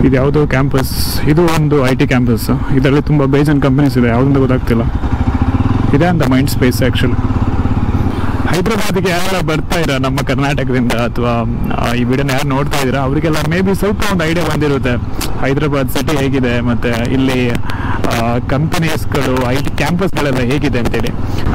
ಇದು ಯಾವುದೋ ಕ್ಯಾಂಪಸ್ ಇದು ಒಂದು ಐ ಟಿ ಕ್ಯಾಂಪಸ್ ಇದರಲ್ಲಿ ತುಂಬ ಬೇಜನ್ ಕಂಪನೀಸ್ ಇದೆ ಯಾವುದಂತ ಗೊತ್ತಾಗ್ತಿಲ್ಲ ಇದೆ ಅಂತ ಮೈಂಡ್ ಸ್ಪೇಸ್ ಆ್ಯಕ್ಚುಲಿ ಹೈದರಾಬಾದ್ಗೆ ಯಾರೆಲ್ಲ ಬರ್ತಾ ಇರ ನಮ್ಮ ಕರ್ನಾಟಕದಿಂದ ಅಥವಾ ಈ ವಿಡಿಯೋನ ಯಾರು ನೋಡ್ತಾ ಇದ್ದೀರಾ ಅವರಿಗೆಲ್ಲ ಮೇ ಬಿ ಸ್ವಲ್ಪ ಒಂದು ಐಡಿಯಾ ಬಂದಿರುತ್ತೆ ಹೈದರಾಬಾದ್ ಸಿಟಿ ಹೇಗಿದೆ ಮತ್ತು ಇಲ್ಲಿ ಕಂಪನೀಸ್ಗಳು ಐ ಟಿ ಕ್ಯಾಂಪಸ್ಗಳೆಲ್ಲ ಹೇಗಿದೆ ಅಂತೇಳಿ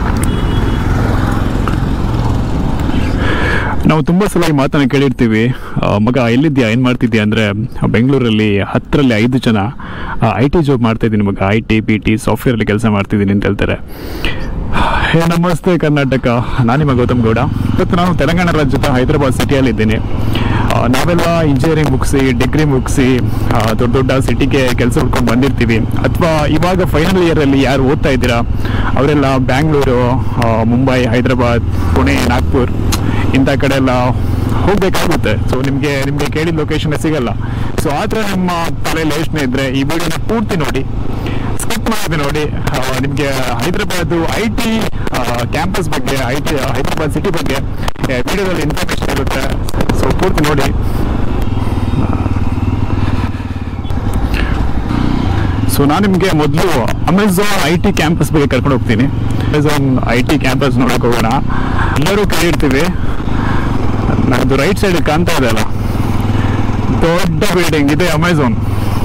ನಾವು ತುಂಬ ಸಲ ಈ ಮಾತನ್ನು ಕೇಳಿರ್ತೀವಿ ಆ, ಮಗ ಎಲ್ಲಿದ್ಯಾ ಏನು ಮಾಡ್ತಿದ್ಯಾ ಅಂದರೆ ಬೆಂಗಳೂರಲ್ಲಿ ಹತ್ತರಲ್ಲಿ ಐದು ಜನ ಐ ಟಿ ಜಾಬ್ ಮಾಡ್ತಾ ಇದ್ದೀನಿ ಮಗ ಐ ಟಿ ಪಿ ಟಿ ಸಾಫ್ಟ್ವೇರಲ್ಲಿ ಕೆಲಸ ಮಾಡ್ತಿದ್ದೀನಿ ಅಂತ ಹೇಳ್ತಾರೆ ಹೇ ನಮಸ್ತೆ ಕರ್ನಾಟಕ ನಾನು ನಿಮ್ಮ ಗೌತಮ್ ಗೌಡ ಇವತ್ತು ನಾನು ತೆಲಂಗಾಣ ರಾಜ್ಯದ ಹೈದರಾಬಾದ್ ಸಿಟಿಯಲ್ಲಿದ್ದೀನಿ ಆ, ನಾವೆಲ್ಲ ಇಂಜಿನಿಯರಿಂಗ್ ಮುಗಿಸಿ ಡಿಗ್ರಿ ಮುಗಿಸಿ ದೊಡ್ಡ ದೊಡ್ಡ ಸಿಟಿಗೆ ಕೆಲಸ ಹುಡ್ಕೊಂಡು ಬಂದಿರ್ತೀವಿ ಅಥವಾ ಇವಾಗ ಫೈನಲ್ ಇಯರಲ್ಲಿ ಯಾರು ಓದ್ತಾ ಇದ್ದೀರಾ ಅವರೆಲ್ಲ ಬ್ಯಾಂಗ್ಳೂರು ಆ, ಮುಂಬೈ ಹೈದರಾಬಾದ್ ಪುಣೆ ನಾಗ್ಪುರ್ ಇಂಥ ಕಡೆ ಎಲ್ಲ ಹೋಗ್ಬೇಕಾಗುತ್ತೆ ಸೊ ನಿಮಗೆ ನಿಮಗೆ ಕೇಳಿದ ಲೊಕೇಶನ್ ಸಿಗಲ್ಲ ಸೊ ಆ ಥರ ನಿಮ್ಮ ತಲೆಯಲ್ಲಿ ಯೋಚನೆ ಇದ್ದರೆ ಈ ವಿಡಿಯೋನ ಪೂರ್ತಿ ನೋಡಿ ಸ್ಕಿಪ್ ಮಾಡಿದೆ ನೋಡಿ ನಿಮಗೆ ಹೈದರಾಬಾದ್ ಐ ಟಿ ಕ್ಯಾಂಪಸ್ ಬಗ್ಗೆ ಐ ಟಿ ಹೈದರಾಬಾದ್ ಸಿಟಿ ಬಗ್ಗೆ ವಿಡಿಯೋದಲ್ಲಿ ಇನ್ಫಾರ್ಮೇಶನ್ ಇರುತ್ತೆ ಸೊ ಪೂರ್ತಿ ನೋಡಿ ಸೊ ನಾನು ನಿಮಗೆ ಮೊದಲು ಅಮೆಝಾನ್ ಐ ಟಿ ಕ್ಯಾಂಪಸ್ ಬಗ್ಗೆ ಕರ್ಕೊಂಡು ಹೋಗ್ತೀನಿ ಅಮೆಝಾನ್ ಐ ಟಿ ಕ್ಯಾಂಪಸ್ ನೋಡಕ್ಕೆ ಹೋಗೋಣ ಎಲ್ಲರೂ ಕೇಳಿರ್ತೀವಿ ನನ್ನದು ರೈಟ್ ಸೈಡ್ ಕಾಣ್ತಾ ಇದೆ ಅಲ್ಲ ದೊಡ್ಡ ಬಿಲ್ಡಿಂಗ್ ಇದೆ ಅಮೆಝಾನ್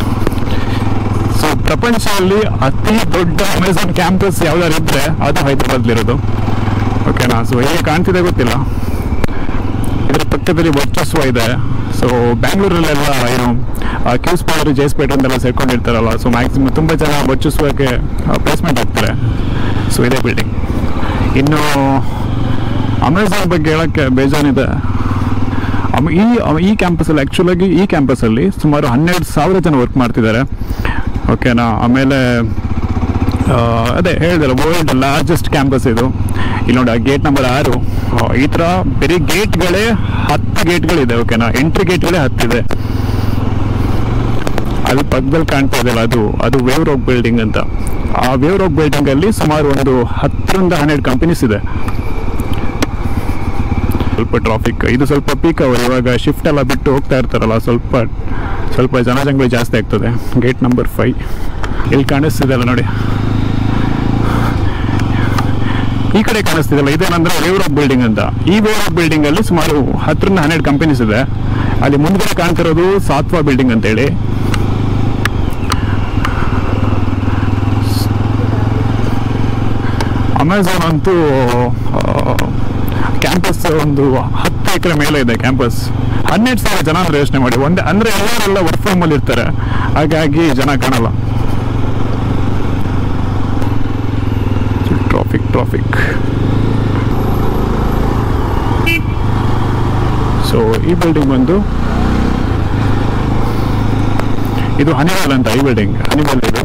ಸೊ ಪ್ರಪಂಚದಲ್ಲಿ ಅತಿ ದೊಡ್ಡ ಅಮೆಝಾನ್ ಕ್ಯಾಂಪಸ್ ಯಾವ್ದಾರು ಇದ್ರೆ ಅದು ಹೈದರಾಬಾದ್ಲಿರೋದು ಓಕೆನಾ ಸೊ ಹೇಗೆ ಕಾಣ್ತಿದೆ ಗೊತ್ತಿಲ್ಲ ಇದರ ಪಕ್ಕದಲ್ಲಿ ವರ್ಚಸ್ವ ಇದೆ ಸೊ ಬ್ಯಾಂಗ್ಳೂರಲ್ಲೆಲ್ಲ ಏನು ಕ್ಯೂಸ್ ಪವರ್ ಜೇಸ್ಪೇಟ್ ಅಂತೆಲ್ಲ ಸೇರ್ಕೊಂಡಿರ್ತಾರಲ್ಲ ಸೊ ಮ್ಯಾಕ್ಸಿಮಮ್ ತುಂಬ ಜನ ವರ್ಚಸ್ವಕ್ಕೆ ಪ್ಲೇಸ್ಮೆಂಟ್ ಆಗ್ತಾರೆ ಸೊ ಇದೇ ಬಿಲ್ಡಿಂಗ್ ಇನ್ನು ಅಮೆಝಾನ್ ಬಗ್ಗೆ ಹೇಳೋಕ್ಕೆ ಬೇಜಾನಿದೆ ಅಮ್- ಈ ಅಮ್- ಈ ಕ್ಯಾಂಪಸಲ್ಲಿ ಆ್ಯಕ್ಚುಲಾಗಿ ಈ ಕ್ಯಾಂಪಸಲ್ಲಿ ಸುಮಾರು ಹನ್ನೆರಡು ಸಾವಿರ ಜನ ವರ್ಕ್ ಮಾಡ್ತಿದ್ದಾರೆ ಓಕೆನಾ ಆಮೇಲೆ ಆ, ಅದೇ ಹೇಳಿದಲ್ಲ ವರ್ಲ್ಡ್ ಲಾರ್ಜೆಸ್ಟ್ ಕ್ಯಾಂಪಸ್ ಇದು ಇಲ್ಲಿ ನೋಡಿ ಗೇಟ್ ನಂಬರ್ ಆರು ಆ, ಈ ಥರ ಬರೀ ಗೇಟ್ಗಳೇ ಹತ್ತು ಗೇಟ್ಗಳಿದೆ ಓಕೆನಾ ಎಂಟ್ರಿ ಗೇಟ್ಗಳೇ ಹತ್ತಿದೆ ಅದು ಪಕ್ಕದಲ್ಲಿ ಕಾಣ್ತಾ ಇದೆಯಲ್ಲ ಅದು ಅದು ವೇವ್ ರಾಕ್ ಬಿಲ್ಡಿಂಗ್ ಅಂತ ಆ ವೇವ್ ರಾಕ್ ಬಿಲ್ಡಿಂಗ್ ಅಲ್ಲಿ ಸುಮಾರು ಒಂದು ಹತ್ತರಿಂದ ಹನ್ನೆರಡು ಕಂಪನೀಸ್ ಇದೆ ಸ್ವಲ್ಪ ಟ್ರಾಫಿಕ್ ಇದು ಸ್ವಲ್ಪ ಪೀಕ್ ಅವರ್ ಇವಾಗ ಶಿಫ್ಟ್ ಎಲ್ಲ ಬಿಟ್ಟು ಹೋಗ್ತಾ ಇರ್ತಾರಲ್ಲ ಸ್ವಲ್ಪ ಸ್ವಲ್ಪ ಜನಜಂಗುಳಿ ಜಾಸ್ತಿ ಆಗ್ತದೆ ಗೇಟ್ ನಂಬರ್ ಫೈವ್ ಇಲ್ಲಿ ಕಾಣಿಸ್ತಿದೆಲ್ಲ ನೋಡಿ ಈ ಕಡೆ ಕಾಣಿಸ್ತಿದೆಲ್ಲ ಇದೇನಂದ್ರೆ ವೇವ್ ರಾಕ್ ಬಿಲ್ಡಿಂಗ್ ಅಂತ ಈ ವೇವ್ ರಾಕ್ ಬಿಲ್ಡಿಂಗ್ ಅಲ್ಲಿ ಸುಮಾರು ಹತ್ತರಿಂದ ಹನ್ನೆರಡು ಕಂಪನೀಸ್ ಇದೆ ಅಲ್ಲಿ ಮುಂದ್ಗಡೆ ಕಾಣ್ತಿರೋದು ಸಾತ್ವಾ ಬಿಲ್ಡಿಂಗ್ ಅಂತೇಳಿ ಅಮೆಝಾನ್ ಅಂತೂ ಕ್ಯಾಂಪಸ್ ಒಂದು ಹತ್ತು ಎಕರೆ ಮೇಲೆ ಇದೆ ಕ್ಯಾಂಪಸ್ ಹನ್ನೆರಡು ಸಾವಿರ ಜನ ಅಂದ್ರೆ ಯೋಚನೆ ಮಾಡಿ ಒಂದೇ ಅಂದ್ರೆ ಎಲ್ಲರೆಲ್ಲ ವರ್ಕ್ ಫ್ರಮ್ ಅಲ್ಲಿ ಇರ್ತಾರೆ ಹಾಗಾಗಿ ಜನ ಕಾಣಲ್ಲ ಟ್ರಾಫಿಕ್ ಟ್ರಾಫಿಕ್ ಸೊ ಈ ಬಿಲ್ಡಿಂಗ್ ಬಂದು ಇದು ಹನಿವೆಲ್ ಅಂತ ಈ ಬಿಲ್ಡಿಂಗ್ ಹನಿವೆಲ್ ಇದು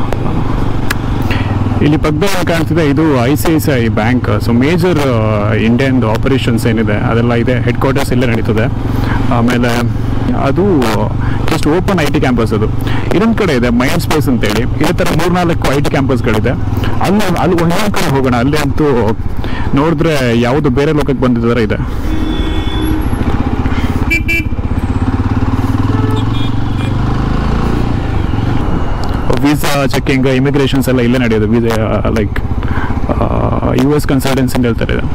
ಇಲ್ಲಿ ಪಕ್ಕದಲ್ಲಿ ಕಾಣ್ತಿದೆ ಇದು I C I C I bank so major Indian operations ಏನಿದೆ ಅದೆಲ್ಲ ಇದೆ ಹೆಡ್ ಕ್ವಾರ್ಟರ್ಸ್ ಇಲ್ಲೇ ನಡೀತದೆ ಆಮೇಲೆ ಅದು just open I T campus ಅದು ಇನ್ನೊಂದು ಕಡೆ ಇದೆ ಮೈಂಡ್ ಸ್ಪೇಸ್ ಅಂತೇಳಿ ಇದೇ ಥರ ಮೂರ್ನಾಲ್ಕು ಐ ಟಿ ಕ್ಯಾಂಪಸ್ಗಳಿದೆ ಅಲ್ಲಿ ಅಲ್ಲಿ ಒಂದೊಂದು ಕಡೆ ಹೋಗೋಣ ಅಲ್ಲಿ ಅಂತೂ ನೋಡಿದ್ರೆ ಯಾವುದು ಬೇರೆ ಲೋಕಕ್ಕೆ ಬಂದಿದ್ದಾರೆ ಇದೆ ವೀಸಾ ಚೆಕಿಂಗ್ ಇಮಿಗ್ರೇಷನ್ಸ್ ಎಲ್ಲ ಇಲ್ಲೇ ನಡೆಯೋದು visa like U S consultants ಅಂತ ಹೇಳ್ತಾರೆ ಇದು.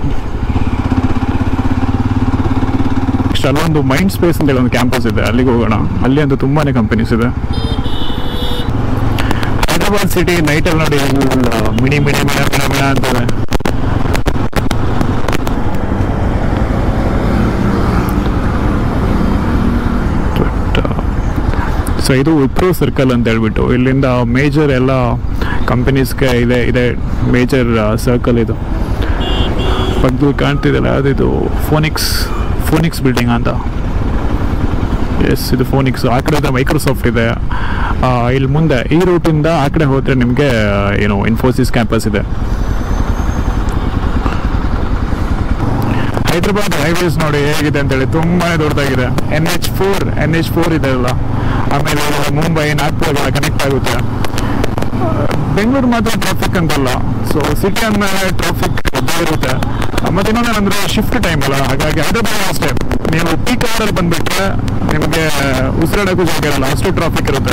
ನೆಕ್ಸ್ಟ್ ಅಲ್ಲೊಂದು ಮೈಂಡ್ ಸ್ಪೇಸ್ ಅಂತ ಹೇಳಿ ಒಂದು ಕ್ಯಾಂಪಸ್ ಇದೆ ಅಲ್ಲಿಗೆ ಹೋಗೋಣ ಅಲ್ಲಿ ಅಂತೂ ತುಂಬಾನೇ ಕಂಪನೀಸ್ ಇದೆ ಹೈದರಾಬಾದ್ ಸಿಟಿ ನೈಟಲ್ಲಿ ನೋಡಿ ಮಿನಿ ಮಿನಿ ಮಿಣ ಮಿಣ ಮಿಣ ಅಂತದೆ ಸೊ ಇದು ವಿಪ್ರೋ ಸರ್ಕಲ್ ಅಂತ ಹೇಳ್ಬಿಟ್ಟು ಇಲ್ಲಿಂದ ಮೇಜರ್ ಎಲ್ಲ ಕಂಪನೀಸ್ಗೆ ಇದೆ ಇದೆ ಮೇಜರ್ ಸರ್ಕಲ್ ಇದು ಪಕ್ಕದಲ್ಲಿ ಕಾಣ್ತಿದೆಯಲ್ಲ ಅದಿದು ಫೋನಿಕ್ಸ್ ಫೋನಿಕ್ಸ್ ಬಿಲ್ಡಿಂಗ್ ಅಂತ ಎಸ್ ಇದು ಫೋನಿಕ್ಸ್ ಆ ಕಡೆ ಹತ್ರ ಮೈಕ್ರೋಸಾಫ್ಟ್ ಇದೆ ಆ, ಇಲ್ಲಿ ಮುಂದೆ ಈ ರೂಟಿಂದ ಆ ಕಡೆ ಹೋದರೆ ನಿಮಗೆ ಏನು ಇನ್ಫೋಸಿಸ್ ಕ್ಯಾಂಪಸ್ ಇದೆ ಹೈದ್ರಾಬಾದ್ ಹೈವೇಸ್ ನೋಡಿ ಹೇಗಿದೆ ಅಂತೇಳಿ ತುಂಬಾನೇ ದೊಡ್ಡದಾಗಿದೆ N H four N H four ಇದೆ ಅಲ್ಲ ಆಮೇಲೆ ಮುಂಬೈ ನಾಗ್ಪುರ ಕನೆಕ್ಟ್ ಆಗುತ್ತೆ ಆ, ಬೆಂಗಳೂರು ಮಾತ್ರ ಟ್ರಾಫಿಕ್ ಅಂತಲ್ಲ ಸೊ ಸಿಟಿ ಅಂದಮೇಲೆ ಟ್ರಾಫಿಕ್ ಇರುತ್ತೆ ಮತ್ತೆ ಇನ್ನೊಂದೇನಂದ್ರೆ ಶಿಫ್ಟ್ ಟೈಮ್ ಅಲ್ಲ ಹಾಗಾಗಿ ಹೈದರಾಬಾದ್ ಅಷ್ಟೇ ನೀವು ಪೀಕ್ ಬೆಂಗಳೂರಲ್ಲಿ ಬಂದ್ಬಿಟ್ರೆ ನಿಮಗೆ ಉಸಿರಾಡೋಕ್ಕೂ ಜಾಗ ಇರಲ್ಲ ಅಷ್ಟು ಟ್ರಾಫಿಕ್ ಇರುತ್ತೆ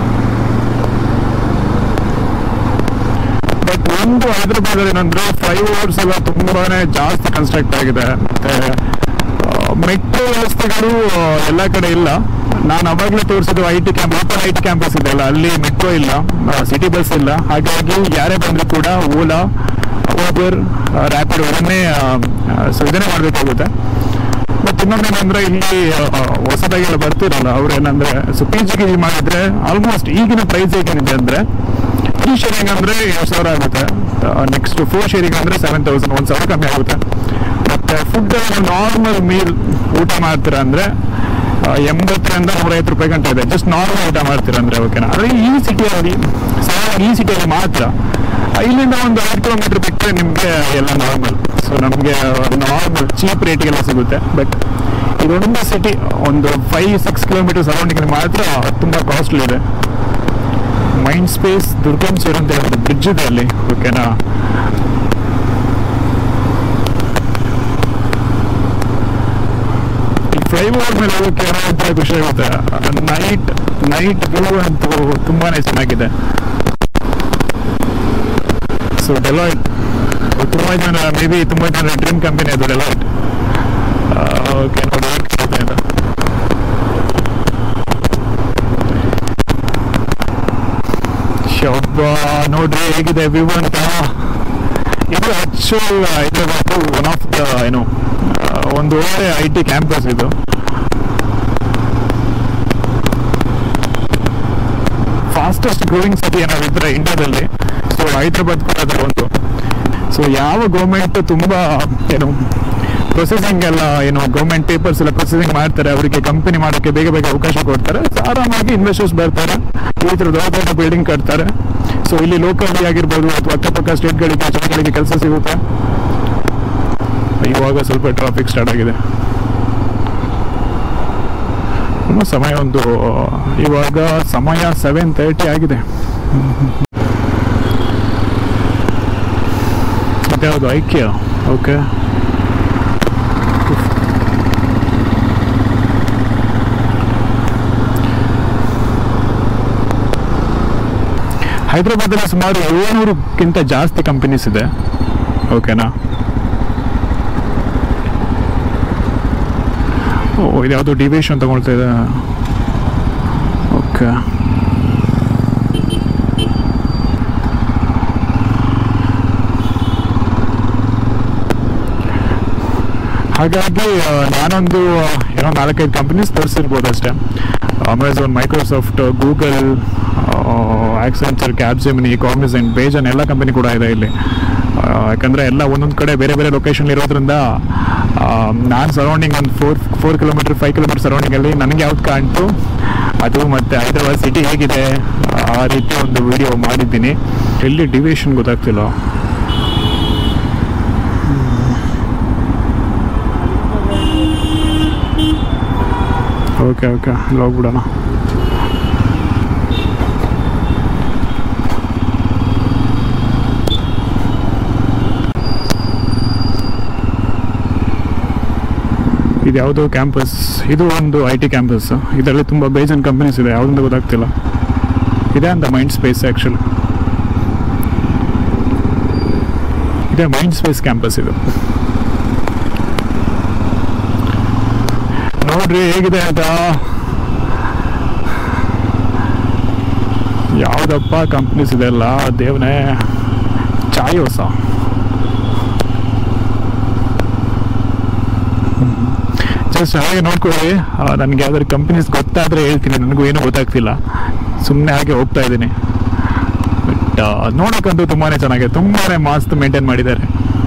ಬಟ್ ಒಂದು ಹೈದ್ರಾಬಾದ್ ಏನಂದ್ರೆ ಫೈವ್ ಅವರ್ಸ್ ಎಲ್ಲ ತುಂಬಾನೇ ಜಾಸ್ತಿ ಕನ್ಸ್ಟ್ರಕ್ಟ್ ಆಗಿದೆ ಮತ್ತೆ ಮೆಟ್ರೋ ವ್ಯವಸ್ಥೆಗಳು ಆ, ಎಲ್ಲ ಕಡೆ ಇಲ್ಲ ನಾನು ಅವಾಗಲೇ ತೋರಿಸಿದ್ದು I T camp open I T campus ಇದೆ ಅಲ್ಲ ಅಲ್ಲಿ ಮೆಟ್ರೋ ಇಲ್ಲ ಸಿಟಿ ಬಸ್ ಇಲ್ಲ ಹಾಗಾಗಿ ಯಾರೇ ಬಂದರೂ ಕೂಡ ಓಲಾ ಊಬರ್ ರ್ಯಾಪಿಡ್ ಅವರನ್ನೇ ಸೊ ಇದನ್ನೇ ಮಾಡಬೇಕಾಗುತ್ತೆ ಬಟ್ ಇನ್ನೊಂದೇನಂದ್ರೆ ಇಲ್ಲಿ ಆ, ಹೊಸದಾಗಿ ಎಲ್ಲ ಬರ್ತಿರಲ್ಲ ಅವ್ರು ಏನಂದ್ರೆ ಸೊ ಪಿ ಜಿ ಗಿ ಮಾಡಿದ್ರೆ ಆಲ್ಮೋಸ್ಟ್ ಈಗಿನ ಪ್ರೈಸ್ ಹೇಗೇನಿದೆ ಅಂದ್ರೆ ತ್ರೀ ಶೇರಿಂಗ್ ಅಂದ್ರೆ ಎರಡು ಸಾವಿರ ಆಗುತ್ತೆ ನೆಕ್ಸ್ಟ್ ಫೋರ್ ಶೇರಿಂಗ್ ಅಂದ್ರೆ ಸೆವೆನ್ ತೌಸಂಡ್ ಒಂದು ಸಾವಿರ ಕಮ್ಮಿ ಆಗುತ್ತೆ ಮತ್ತೆ ಫುಡ್ ನಾರ್ಮಲ್ ಮೀಲ್ ಊಟ ಮಾಡ್ತೀರಾ ಅಂದ್ರೆ ಆ, ಎಂಬತ್ತರಿಂದ ನೂರೈವತ್ತು ರೂಪಾಯಿ ಗಂಟೆ ಇದೆ ಜಸ್ಟ್ ನಾರ್ಮಲ್ ಊಟ ಮಾಡ್ತೀರಾ ಅಂದ್ರೆ ಓಕೆನಾ ಆದರೆ ಈ ಸಿಟಿಯಲ್ಲಿ ಸಾಧಾರಣ ಈ ಸಿಟಿಯಲ್ಲಿ ಮಾತ್ರ ಆ, ಇಲ್ಲಿಂದ ಒಂದು ಐದು ಕಿಲೋಮೀಟರ್ ಬಿಟ್ಟರೆ ನಿಮಗೆ ಎಲ್ಲ ನಾರ್ಮಲ್ ಸೊ ನಮಗೆ ನಾರ್ಮಲ್ ಚೀಪ್ ರೇಟಿಗೆಲ್ಲ ಸಿಗುತ್ತೆ ಬಟ್ ಇದೊಂದು ಸಿಟಿ ಒಂದು ಫೈವ್ ಸಿಕ್ಸ್ ಕಿಲೋಮೀಟರ್ ಸರೌಂಡಿಂಗ್ ಮಾತ್ರ ತುಂಬ ಕಾಸ್ಟ್ಲಿ ಇದೆ ಮೈಂಡ್ ಸ್ಪೇಸ್ ದುರ್ಗಮ್ ಸೇರ್ ಅಂತ ಒಂದು ಬ್ರಿಡ್ಜ್ ಇದೆ ಅಲ್ಲಿ ಓಕೆನಾ ಈ ಫ್ಲೈಓವರ್ ಮೇಲೆ ಹೋಗೋಕೆ ಏನೋ ಒಂಥರ ಖುಷಿ ಆಗುತ್ತೆ ನೈಟ್ ನೈಟ್ ವ್ಯೂ ಅಂತೂ ತುಂಬಾನೇ ಚೆನ್ನಾಗಿದೆ ಸೊ ಡೆಲಾಯ್ಟ್ ತುಂಬ ಜನ ಮೇ ಬಿ ತುಂಬ ಜನ ಡ್ರೀಮ್ ಕಂಪನಿ ಅದು ಡೆಲಾಯ್ಟ್ ಓಕೆ ನೋಡಿ ಹೇಗ್ ಕಾಣ್ತಾ ಇದೆ. ಶಬ್ಬ ನೋಡ್ರಿ ಹೇಗಿದೆ ವ್ಯೂ ಅಂತ ಇದು actual Hyderabad one of the ಏನು ಆ, ಒಂದು ಒಳ್ಳೆ ಐ ಟಿ ಕ್ಯಾಂಪಸ್ ಇದು ಫಾಸ್ಟೆಸ್ಟ್ ಗ್ರೋಯಿಂಗ್ ಸಿಟಿ ಏನಾದಿದ್ರೆ ಇಂಡಿಯಾದಲ್ಲಿ ಸೊ ಹೈದರಾಬಾದ್ ಕೂಡ ಅದರ ಒಂದು ಸೊ ಯಾವ ಗೌರ್ಮೆಂಟ್ ತುಂಬಾ ಏನು ಪ್ರೊಸೆಸಿಂಗ್ ಎಲ್ಲ ಏನು ಗೌರ್ಮೆಂಟ್ ಪೇಪರ್ಸ್ ಎಲ್ಲ ಪ್ರೊಸೆಸಿಂಗ್ ಮಾಡ್ತಾರೆ ಅವರಿಗೆ ಕಂಪನಿ ಮಾಡೋಕ್ಕೆ ಬೇಗ ಬೇಗ ಅವಕಾಶ ಕೊಡ್ತಾರೆ ಸೊ ಆರಾಮಾಗಿ ಇನ್ವೆಸ್ಟರ್ಸ್ ಬರ್ತಾರೆ ಈ ಥರ ದೊಡ್ಡ ದೊಡ್ಡ ಬಿಲ್ಡಿಂಗ್ ಕಟ್ತಾರೆ ಸೊ ಇಲ್ಲಿ ಲೋಕಲ್ ಆಗಿರ್ಬೋದು ಅಥವಾ ಅಕ್ಕಪಕ್ಕ ಸ್ಟೇಟ್ಗಳಿಗೆ ಜನಗಳಿಗೆ ಕೆಲಸ ಸಿಗುತ್ತೆ ಇವಾಗ ಸ್ವಲ್ಪ ಟ್ರಾಫಿಕ್ ಸ್ಟಾರ್ಟ್ ಆಗಿದೆ ಇನ್ನು ಸಮಯ ಒಂದು ಇವಾಗ ಸಮಯ ಸೆವೆನ್ ತರ್ಟಿ ಆಗಿದೆ ಮತ್ತೆ ಯಾವುದು ಐಕ್ಯ ಓಕೆ ಹೈದರಾಬಾದಲ್ಲಿ ಸುಮಾರು ಏಳ್ನೂರಕ್ಕಿಂತ ಜಾಸ್ತಿ ಕಂಪನೀಸ್ ಇದೆ ಓಕೆನಾ ಓ ಇದು ಯಾವುದೋ ಡಿವಿಯೇಷನ್ ತಗೊಳ್ತಾ ಇದೆ ಓಕೆ ಹಾಗಾಗಿ ಆ, ನಾನೊಂದು ಆ, ಏನೋ ನಾಲ್ಕೈದು ಕಂಪನೀಸ್ ತೋರಿಸಿರ್ಬೋದು ಅಷ್ಟೇ Amazon Microsoft Google Accenture Capgemini Cognizant ಬೇಜನ್ ಎಲ್ಲ ಕಂಪನಿ ಕೂಡ ಇದೆ ಇಲ್ಲಿ ಆ, ಯಾಕಂದ್ರೆ ಎಲ್ಲ ಒಂದೊಂದು ಕಡೆ ಬೇರೆ ಬೇರೆ ಲೊಕೇಶನ್ ಇರೋದ್ರಿಂದ ನಾನು ಸರೌಂಡಿಂಗ್ ಒಂದು four four kilometre five kilometre ಸರೌಂಡಿಂಗಲ್ಲಿ ನನಗೆ ಯಾವ್ದು ಕಾಣ್ತು ಅದು ಮತ್ತೆ ಹೈದರಾಬಾದ್ ಸಿಟಿ ಹೇಗಿದೆ ಆ ರೀತಿ ಒಂದು ವಿಡಿಯೋ ಮಾಡಿದ್ದೀನಿ ಎಲ್ಲಿ ಡಿವಿಯೇಷನ್ ಗೊತ್ತಾಗ್ತಿಲ್ಲ ಓಕೆ ಓಕೆ ಅಲ್ಲಿ ಹೋಗ್ಬಿಡೋಣ ಇದು ಯಾವುದೋ ಕ್ಯಾಂಪಸ್ ಇದು ಒಂದು ಐ ಟಿ ಕ್ಯಾಂಪಸ್ ಇದರಲ್ಲಿ ತುಂಬ ಬೇಜನ್ ಕಂಪನೀಸ್ ಇದೆ ಯಾವುದಂತ ಗೊತ್ತಾಗ್ತಿಲ್ಲ ಇದೆ ಅಂತ ಮೈಂಡ್ ಸ್ಪೇಸ್ ಆ್ಯಕ್ಚುಲಿ ಇದೆ ಮೈಂಡ್ ಸ್ಪೇಸ್ ಕ್ಯಾಂಪಸ್ ಇದು ನೋಡ್ರಿ ಹೇಗಿದೆ ಅಂತ ಯಾವುದಪ್ಪ ಕಂಪ್ನೀಸ್ ಇದೆಲ್ಲ ದೇವನೇ ಚಾಯ್ ಹೊಸ ಜಸ್ಟ್ ಹಾಗೆ ನೋಡ್ಕೊಳ್ಳಿ ನನಗೆ ಯಾವ್ದಾದ್ರು ಕಂಪ್ನೀಸ್ ಗೊತ್ತಾದ್ರೆ ಹೇಳ್ತೀನಿ ನನಗೂ ಏನೂ ಗೊತ್ತಾಗ್ತಿಲ್ಲ ಸುಮ್ಮನೆ ಹಾಗೆ ಹೋಗ್ತಾ ಇದ್ದೀನಿ ಬಟ್ ನೋಡೋಕ್ಕಂತೂ ತುಂಬಾ ಚೆನ್ನಾಗಿದೆ ತುಂಬಾ ಮಸ್ತ್ ಮೇಂಟೈನ್ ಮಾಡಿದ್ದಾರೆ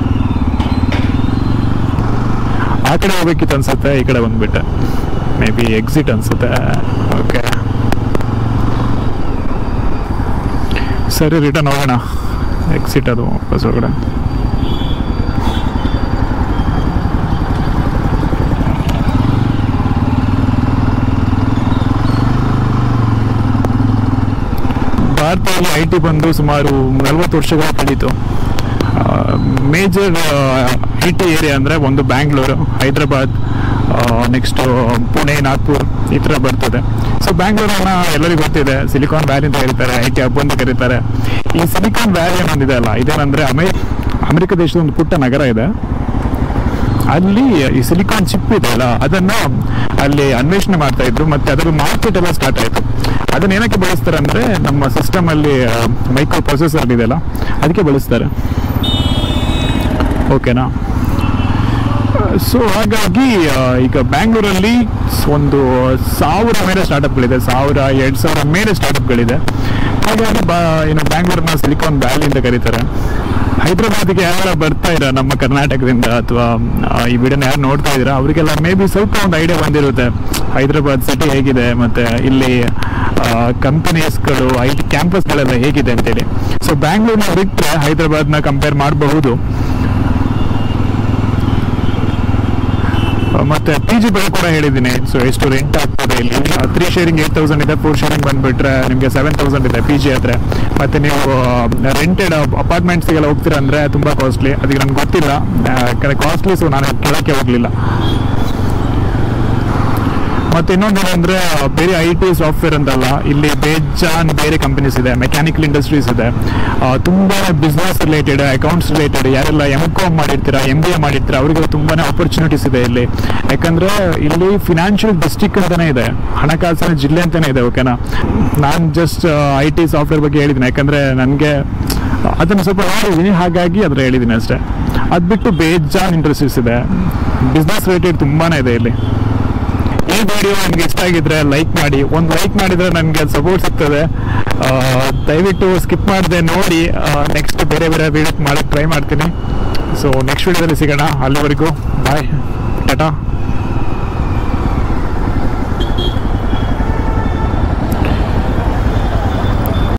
ಆ ಕಡೆ ಹೋಗ್ಬೇಕಿತ್ತು ಅನ್ಸುತ್ತೆ ಈ ಕಡೆ ಬಂದ್ಬಿಟ್ಟೆ ಮೇ ಬಿ ಎಕ್ಸಿಟ್ ಅನ್ಸುತ್ತೆ ಓಕೆ ಸರಿ ರಿಟರ್ನ್ ಹೋಗೋಣ ಎಕ್ಸಿಟ್ ಅದು ಬಸ್ ಒಳಗಡೆ ಭಾರತದಲ್ಲಿ ಐ ಟಿ ಬಂದು ಸುಮಾರು ನಲವತ್ತು ವರ್ಷಗಳ ಕಳೀತು ಮೇಜರ್ ಐ ಟಿ ಏರಿಯಾ ಅಂದರೆ ಒಂದು ಬ್ಯಾಂಗ್ಳೂರು ಹೈದ್ರಾಬಾದ್ ನೆಕ್ಸ್ಟ್ ಪುಣೆ ನಾಗ್ಪುರ್ ಈ ಥರ ಬರ್ತದೆ ಸೊ ಬ್ಯಾಂಗ್ಳೂರನ್ನ ಎಲ್ಲರಿಗೂ ಗೊತ್ತಿದೆ ಸಿಲಿಕಾನ್ ವ್ಯಾಲಿ ಅಂತ ಕರೀತಾರೆ ಐ ಟಿ ಹಬ್ ಅಂತ ಕರೀತಾರೆ ಈ ಸಿಲಿಕಾನ್ ವ್ಯಾಲಿ ಅನ್ನೊಂದಿದೆ ಅಲ್ಲ ಇದೇನಂದ್ರೆ ಅಮೇ ಅಮೆರಿಕ ದೇಶದ ಒಂದು ಪುಟ್ಟ ನಗರ ಇದೆ ಅಲ್ಲಿ ಈ ಸಿಲಿಕಾನ್ ಚಿಪ್ ಇದೆ ಅಲ್ಲ ಅದನ್ನ ಅಲ್ಲಿ ಅನ್ವೇಷಣೆ ಮಾಡ್ತಾ ಇದ್ರು ಮತ್ತೆ ಅದರ ಮಾರ್ಕೆಟ್ ಎಲ್ಲ ಸ್ಟಾರ್ಟ್ ಆಯ್ತು ಅದನ್ನ ಏನಕ್ಕೆ ಬಳಸ್ತಾರೆ ಅಂದ್ರೆ ನಮ್ಮ ಸಿಸ್ಟಮ್ ಅಲ್ಲಿ ಮೈಕ್ರೋ ಪ್ರೊಸೆಸರ್ ಇದೆಯಲ್ಲ ಅದಕ್ಕೆ ಬಳಸ್ತಾರೆ ಓಕೆನಾ ಸೊ ಹಾಗಾಗಿ ಆ, ಈಗ ಬ್ಯಾಂಗ್ಳೂರಲ್ಲಿ ಒಂದು ಸಾವಿರ ಮೇಲೆ ಸ್ಟಾರ್ಟಪ್ಗಳಿದೆ ಸಾವಿರ ಎರಡು ಸಾವಿರ ಮೇಲೆ ಸ್ಟಾರ್ಟಪ್ಗಳಿದೆ ಹಾಗಾಗಿ ಬಾ ಏನು ಬ್ಯಾಂಗ್ಳೂರ್ನ ಸಿಲಿಕಾನ್ ವ್ಯಾಲಿ ಅಂತ ಕರೀತಾರೆ ಹೈದರಾಬಾದ್ಗೆ ಯಾರೆಲ್ಲ ಬರ್ತಾ ಇರ ನಮ್ಮ ಕರ್ನಾಟಕದಿಂದ ಅಥವಾ ಈ ವಿಡಿಯೋನ ಯಾರು ನೋಡ್ತಾ ಇದ್ದೀರಾ ಅವರಿಗೆಲ್ಲ ಮೇ ಬಿ ಸ್ವಲ್ಪ ಒಂದು ಐಡಿಯಾ ಬಂದಿರುತ್ತೆ ಹೈದರಾಬಾದ್ ಸಿಟಿ ಹೇಗಿದೆ ಮತ್ತೆ ಇಲ್ಲಿ ಕಂಪನೀಸ್ಗಳು ಐ ಟಿ ಕ್ಯಾಂಪಸ್ಗಳೆಲ್ಲ ಹೇಗಿದೆ ಅಂತೇಳಿ ಸೊ ಬ್ಯಾಂಗ್ಳೂರ್ನ ಬಿಟ್ಟರೆ ಹೈದರಾಬಾದ್ನ ಕಂಪೇರ್ ಮಾಡಬಹುದು ಮತ್ತೆ ಪಿ ಜಿ ಬಗ್ಗೆ ಕೂಡ ಹೇಳಿದ್ದೀನಿ ಸೊ ಎಷ್ಟು ರೆಂಟ್ ಆಗ್ತದೆ ಇಲ್ಲಿ ತ್ರೀ ಶೇರಿಂಗ್ ಏಟ್ ತೌಸಂಡ್ ಇದೆ ಫೋರ್ ಶೇರಿಂಗ್ ಬಂದ್ಬಿಟ್ರೆ ನಿಮಗೆ ಸೆವೆನ್ ತೌಸಂಡ್ ಇದೆ ಪಿ ಜಿ ಹತ್ರ ಮತ್ತೆ ನೀವು ರೆಂಟೆಡ್ ಅಪಾರ್ಟ್ಮೆಂಟ್ಸ್ಗೆಲ್ಲ ಹೋಗ್ತೀರಾ ಅಂದ್ರೆ ತುಂಬಾ ಕಾಸ್ಟ್ಲಿ ಅದಕ್ಕೆ ನನ್ಗೆ ಗೊತ್ತಿಲ್ಲ ಯಾಕಂದ್ರೆ ಕಾಸ್ಟ್ಲಿ ಸೊ ನಾನು ಕೇಳಕ್ಕೆ ಹೋಗ್ಲಿಲ್ಲ ಮತ್ತೆ ಇನ್ನೊಂದೇನಂದ್ರೆ ಬೇರೆ ಐ ಟಿ ಸಾಫ್ಟ್ವೇರ್ ಅಂತಲ್ಲ ಇಲ್ಲಿ ಬೇಜಾನ್ ಬೇರೆ ಕಂಪನೀಸ್ ಇದೆ ಮೆಕ್ಯಾನಿಕಲ್ ಇಂಡಸ್ಟ್ರೀಸ್ ಇದೆ ಆ, ತುಂಬಾ ಬಿಸ್ನೆಸ್ ರಿಲೇಟೆಡ್ ಅಕೌಂಟ್ಸ್ ರಿಲೇಟೆಡ್ ಯಾರೆಲ್ಲ ಎಂ ಕಾಮ್ ಮಾಡಿರ್ತೀರಾ ಎಂ ಬಿ ಎ ಮಾಡಿರ್ತೀರಾ ಅವರಿಗೆ ತುಂಬಾನೇ ಆಪರ್ಚುನಿಟೀಸ್ ಇದೆ ಇಲ್ಲಿ ಯಾಕಂದ್ರೆ ಇಲ್ಲಿ ಫಿನಾನ್ಷಿಯಲ್ ಡಿಸ್ಟ್ರಿಕ್ಟ್ ಅಂತಾನೆ ಇದೆ ಹಣಕಾಸಿನ ಜಿಲ್ಲೆ ಅಂತಾನೆ ಇದೆ ಓಕೆನಾ ನಾನು ಜಸ್ಟ್ ಐ ಟಿ ಸಾಫ್ಟ್ವೇರ್ ಬಗ್ಗೆ ಹೇಳಿದ್ದೀನಿ ಯಾಕಂದ್ರೆ ನನಗೆ ಅದನ್ನು ಸ್ವಲ್ಪ ನೋಡಿದ್ದೀನಿ ಹಾಗಾಗಿ ಅದ್ರ ಹೇಳಿದ್ದೀನಿ ಅಷ್ಟೇ ಅದು ಬಿಟ್ಟು ಬೇಜಾನ್ ಇಂಡಸ್ಟ್ರೀಸ್ ಇದೆ ಬಿಸ್ನೆಸ್ ರಿಲೇಟೆಡ್ ತುಂಬಾನೇ ಇದೆ ಇಲ್ಲಿ ಈ ವಿಡಿಯೋ ನಿಮ್ಗೆ ಇಷ್ಟ ಆಗಿದ್ರೆ ಲೈಕ್ ಮಾಡಿ ಒಂದು ಲೈಕ್ ಮಾಡಿದ್ರೆ ನನಗೆ ಸಪೋರ್ಟ್ ಸಿಗ್ತದೆ ಆ, ದಯವಿಟ್ಟು ಸ್ಕಿಪ್ ಮಾಡದೆ ನೋಡಿ ನೆಕ್ಸ್ಟ್ ಬೇರೆ ಬೇರೆ ವಿಡಿಯೋ ಮಾಡಕ್ಕೆ ಟ್ರೈ ಮಾಡ್ತೀನಿ ಸೊ ನೆಕ್ಸ್ಟ್ ವಿಡಿಯೋದಲ್ಲಿ ಸಿಗೋಣ ಅಲ್ಲಿವರೆಗೂ ಬಾಯ್ ಟಾಟಾ